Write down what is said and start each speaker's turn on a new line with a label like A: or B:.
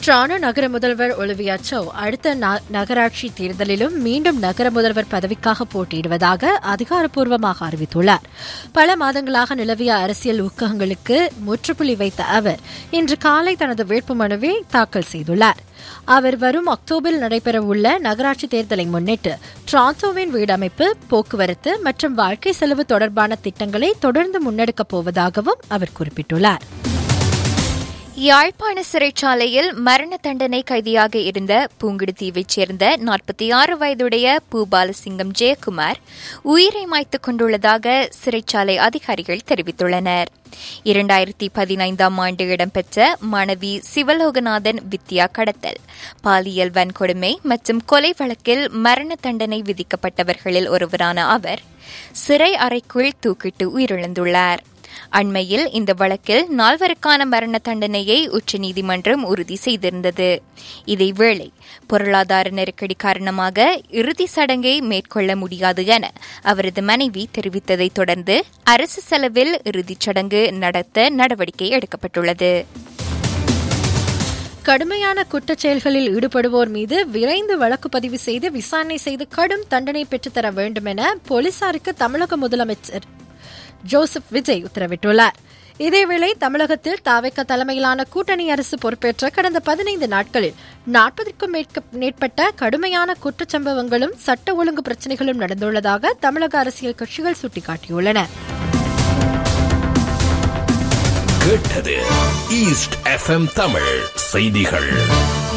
A: ட்ரானோ நகர முதல்வர் Olivia so அடுத்த ந- நகராட்சி தேர்தலிலும் மீண்டும் நகர முதல்வர் பதவிக்காக போட்டியிடுவதாக அதிகாரப்பூர்வமாக அறிவித்துள்ளார் பல மாதங்களாக நிலவிய அரசியல் ஊக்கங்களுக்கு முற்றுப்புள்ளி வைத்த அவர் இன்று காலை தனது வேட்புமனுவை தாக்கல் செய்துள்ளார் அவர் வரும் அக்டோபரில் நடைபெறவுள்ள நகராட்சி தேர்தலை முன்னிட்டு டிரான்டோவின் வீடமைப்பு போக்குவரத்து மற்றும் வாழ்க்கை செலவு தொடர்பான திட்டங்களை தொடர்ந்து முன்னெடுக்கப் போவதாகவும் அவர் குறிப்பிட்டுள்ளார்
B: யாழ்ப்பாண சிறைச்சாலையில் மரண தண்டனை கைதியாக இருந்த பூங்குடுதீவைச் சேர்ந்த நாற்பத்தி ஆறு வயதுடைய பூபாலசிங்கம் ஜெயக்குமார் உயிரை மாய்த்துக் கொண்டுள்ளதாக சிறைச்சாலை அதிகாரிகள் தெரிவித்துள்ளனர் இரண்டாயிரத்தி பதினைந்தாம் ஆண்டு இடம்பெற்ற மாணவி சிவலோகநாதன் வித்யா கடத்தல் பாலியல் வன்கொடுமை மற்றும் கொலை வழக்கில் மரண தண்டனை விதிக்கப்பட்டவர்களில் ஒருவரான அவர் சிறை அறைக்குள் தூக்கிட்டு உயிரிழந்துள்ளார் அண்மையில் இந்த வழக்கில் நால்வருக்கான மரண தண்டனையை உச்சநீதிமன்றம் உறுதி செய்திருந்தது இதேவேளை பொருளாதார நெருக்கடி காரணமாக இறுதி சடங்கை மேற்கொள்ள முடியாது என அவரது மனைவி தெரிவித்ததைத் தொடர்ந்து அரசு செலவில் இறுதிச் சடங்கு நடத்த நடவடிக்கை எடுக்கப்பட்டுள்ளது
A: கடுமையான குற்றச் செயல்களில் ஈடுபடுவோர் மீது விரைந்து வழக்கு பதிவு செய்து விசாரணை செய்து கடும் தண்டனை பெற்றுத்தர வேண்டும் என போலீசாருக்கு தமிழக முதலமைச்சர் ஜோசப் விஜய் உத்தரவிட்டுள்ளார் இதேவேளை தமிழகத்தில் தாவைக்க தலைமையிலான கூட்டணி அரசு பொறுப்பேற்ற கடந்த பதினைந்து நாட்களில் நாற்பதற்கும் மேற்பட்ட கடுமையான குற்றச்சம்பவங்களும் சட்ட ஒழுங்கு பிரச்சினைகளும் நடந்துள்ளதாக தமிழக அரசியல் கட்சிகள் சுட்டிக்காட்டியுள்ளன
C: கேட்டது ஈஸ்ட் எஃப்எம் தமிழ் செய்திகள்